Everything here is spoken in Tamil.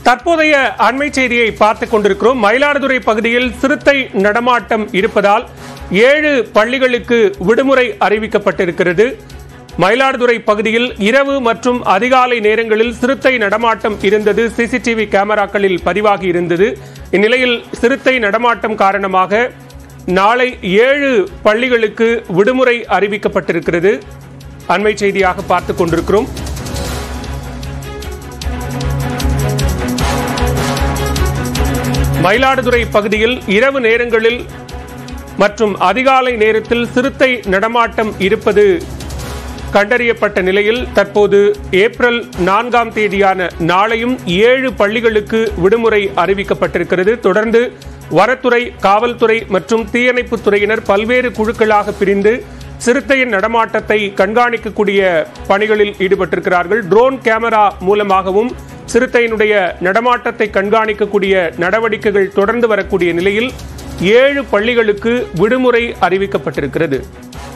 தற்போதைய அண்மை செய்தியை பார்த்துக் கொண்டிருக்கிறோம் மயிலாடுதுறை பகுதியில் சிறுத்தை நடமாட்டம் இருப்பதால் ஏழு பள்ளிகளுக்கு விடுமுறை அறிவிக்கப்பட்டிருக்கிறது மயிலாடுதுறை பகுதியில் இரவு மற்றும் அதிகாலை நேரங்களில் சிறுத்தை நடமாட்டம் இருந்தது சிசிடிவி கேமராக்களில் பதிவாகி இருந்தது இந்நிலையில் சிறுத்தை நடமாட்டம் காரணமாக நாளை ஏழு பள்ளிகளுக்கு விடுமுறை அறிவிக்கப்பட்டிருக்கிறது அண்மை செய்தியாக பார்த்துக் கொண்டிருக்கிறோம் மயிலாடுதுறை பகுதியில் இரவு நேரங்களில் மற்றும் அதிகாலை நேரத்தில் சிறுத்தை நடமாட்டம் இருப்பது கண்டறியப்பட்ட நிலையில் தற்போது ஏப்ரல் நான்காம் தேதியான நாளையும் ஏழு பள்ளிகளுக்கு விடுமுறை அறிவிக்கப்பட்டிருக்கிறது தொடர்ந்து வரத்துறை காவல்துறை மற்றும் தீயணைப்புத் துறையினர் பல்வேறு குழுக்களாக பிரிந்து சிறுத்தையின் நடமாட்டத்தை கண்காணிக்கக்கூடிய பணிகளில் ஈடுபட்டிருக்கிறார்கள் ட்ரோன் கேமரா மூலமாகவும் சிறுத்தையினுடைய நடமாட்டத்தை கண்காணிக்கக்கூடிய நடவடிக்கைகள் தொடர்ந்து வரக்கூடிய நிலையில் ஏழு பள்ளிகளுக்கு விடுமுறை அறிவிக்கப்பட்டிருக்கிறது